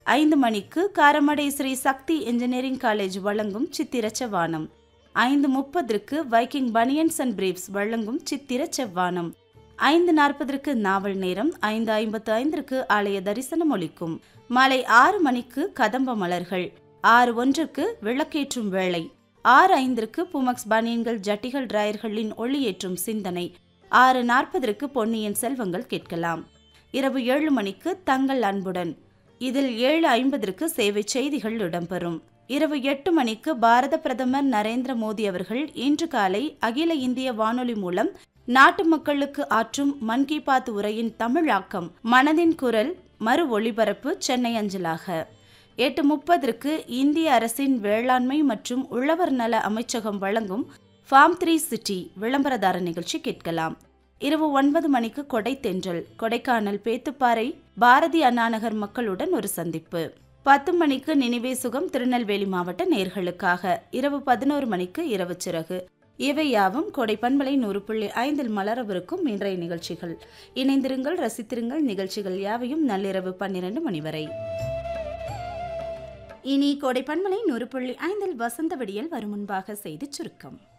ஐந்து மணிக்கு Karamadai Sri Sakthi engineering college வழங்கும் சித்திர செவ்வானம் ஐந்து முப்பதற்கு வைக்கிங் பனியன்ஸ் அண்ட் பிரீப்ஸ் வழங்கும் சித்திர செவ்வானம் ஐந்து நாற்பதற்கு நாவல் நேரம் ஐந்து ஐம்பத்து ஐந்திற்கு ஆலய தரிசனம் ஒலிக்கும் மாலை ஆறு மணிக்கு கதம்ப மலர்கள் ஆறு ஒன்றுக்கு விளக்கேற்றும் வேளை ஆறு ஐந்திற்கு புமக்ஸ் பனியன்கள் ஜட்டிகள் டிராயர்களின் ஒளியேற்றும் சிந்தனை ஆறு நாற்பதற்கு பொன்னியின் செல்வங்கள் கேட்கலாம் இரவு ஏழு மணிக்கு தங்கள் அன்புடன் இதில் ஏழு ஐம்பதற்கு சேவை செய்திகள் இடம்பெறும் இரவு எட்டு மணிக்கு பாரத பிரதமர் நரேந்திர மோடி அவர்கள் இன்று காலை அகில இந்திய வானொலி மூலம் நாட்டு மக்களுக்கு ஆற்றும் மன் கி பாத் உரையின் தமிழாக்கம் மனதின் குரல் மறு ஒளிபரப்பு சென்னை அஞ்சலாக எட்டு முப்பதற்கு இந்திய அரசின் வேளாண்மை மற்றும் உழவர் நல அமைச்சகம் வழங்கும் ஃபார்ம் த்ரீ சிட்டி விளம்பரதார நிகழ்ச்சி கேட்கலாம் இரவு ஒன்பது மணிக்கு கொடை தென்றல் கொடைக்கானல் பேத்துப்பாறை பாரதி அண்ணாநகர் மக்களுடன் ஒரு சந்திப்பு பத்து மணிக்கு நினைவே சுகம் திருநெல்வேலி மாவட்ட நேர்களுக்காக இரவு பதினோரு மணிக்கு இரவு சிறகு இவை யாவும் கொடை பண்பலை நூறு புள்ளி ஐந்தில் மலரவிருக்கும் இன்றைய நிகழ்ச்சிகள் இணைந்திருங்கள் ரசித்திருங்கள் நிகழ்ச்சிகள் யாவையும் நள்ளிரவு பன்னிரண்டு மணி வரை இனி கோடை பண்பலை நூறு புள்ளி ஐந்தில் வசந்த விடியல் வரும் முன்பாக செய்தி சுருக்கம்